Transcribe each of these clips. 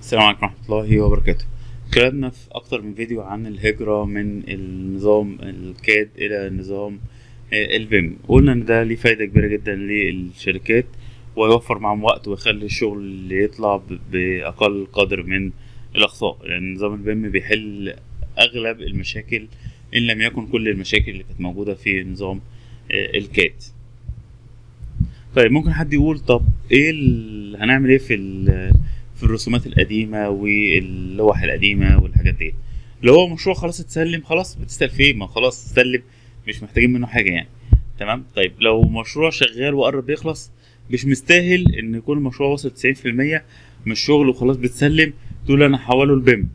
السلام عليكم ورحمة الله وبركاته اتكلمنا في أكتر من فيديو عن الهجرة من النظام الكاد إلى نظام آه، البيم قلنا إن ده ليه فايدة كبيرة جدا للشركات ويوفر معاهم وقت ويخلي الشغل اللي يطلع ب- بأقل قدر من الأخطاء لأن يعني نظام البيم بيحل أغلب المشاكل إن لم يكن كل المشاكل اللي كانت موجودة في نظام آه، الكاد طيب ممكن حد يقول طب ايه ال... هنعمل ايه في ال... في الرسومات القديمه واللوح القديمه والحاجات دي لو هو مشروع خلاص اتسلم خلاص بتسال فيه ما خلاص اتسلم مش محتاجين منه حاجه يعني تمام طيب لو مشروع شغال وقرب يخلص مش مستاهل ان يكون المشروع وصل 90% من الشغل وخلاص بتسلم تقول انا هحوله البيم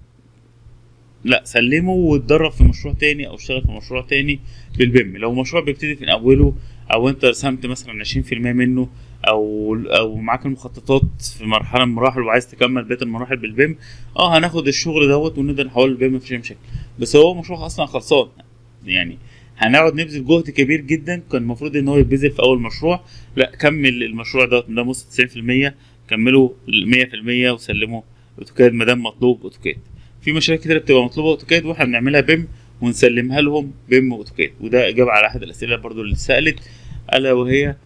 لا سلمه واتدرب في مشروع تاني او اشتغل في مشروع تاني بالبيم لو مشروع بيبتدي من اوله او انت رسمت مثلا 20% منه او او معاك المخططات في مرحله من المراحل وعايز تكمل بقيه المراحل بالبيم اه هناخد الشغل دوت ونقدر نحوله للبيم مفيش أي مشاكل بس هو مشروع اصلا خلصان يعني هنقعد نبذل جهد كبير جدا كان المفروض ان هو يتبذل في اول مشروع لا كمل المشروع دوت ده وصل 90% كمله 100% وسلمه اوتوكاد ما دام مطلوب اوتوكاد في مشاريع كتير بتبقى مطلوبه اوتوكاد واحنا بنعملها بيم ونسلمها لهم بيم واوتوكاد وده اجابه على احد الاسئله برضو اللي اتسالت الا وهي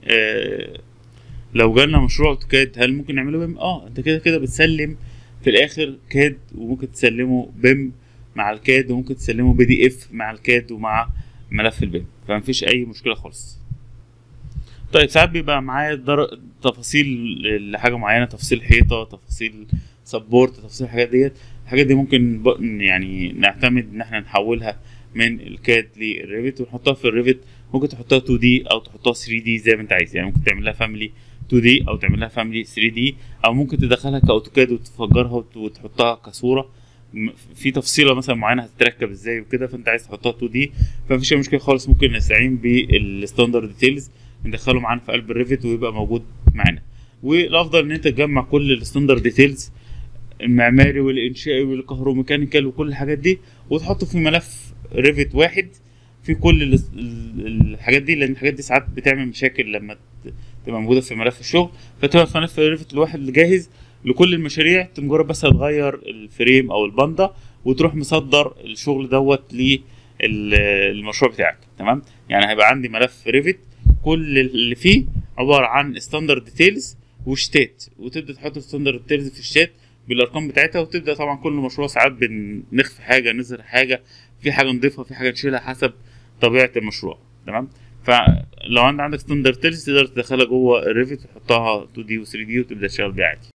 آه لو جالنا مشروع اوتوكاد هل ممكن نعمله بيم اه انت كده كده بتسلم في الاخر كاد وممكن تسلمه بيم مع الكاد وممكن تسلمه بي دي اف مع الكاد ومع ملف البيم فمفيش اي مشكله خالص طيب ساعات بيبقى معايا در... تفاصيل لحاجه معينه تفاصيل حيطه تفاصيل سبورت تفاصيل الحاجات ديت الحاجات دي ممكن ب... يعني نعتمد ان احنا نحولها من الكاد للريفت ونحطها في الريفت ممكن تحطها 2 دي او تحطها 3 دي زي ما انت عايز يعني ممكن تعمل لها فاميلي 2 دي او تعمل لها فاميلي 3 دي او ممكن تدخلها كاوتوكاد وتفجرها وت- وتحطها كصوره م- في تفصيله مثلا معينه هتتركب ازاي وكده فانت عايز تحطها 2 دي فمفيش اي مشكله خالص ممكن نستعين بالستاندرد ديتيلز ندخله معانا في قلب الريفت ويبقى موجود معانا والافضل ان انت تجمع كل الستاندرد ديتيلز المعماري والانشائي والكهروميكانيكال وكل الحاجات دي وتحطه في ملف ريفت واحد في كل ال- ال- الحاجات دي لان الحاجات دي ساعات بتعمل مشاكل لما ت- تبقى موجوده في ملف الشغل فتبقى في ملف ريفت الواحد الجاهز لكل المشاريع انت مجرد بس هتغير الفريم او الباندا وتروح مصدر الشغل دوت للمشروع بتاعك تمام يعني هيبقى عندي ملف ريفت كل اللي فيه عباره عن ستاندرد ديتيلز وشتات وتبدا تحط الستاندرد ديتيلز في الشات بالارقام بتاعتها وتبدا طبعا كل مشروع ساعات بنخفي حاجه نظهر حاجه في حاجه نضيفها في حاجه نشيلها حسب طبيعه المشروع تمام فلو انت عندك ستاندرد ديتيلز تقدر تدخلها جوه الريفت وتحطها 2 دي و 3 دي وتبدا تشتغل بيها عادي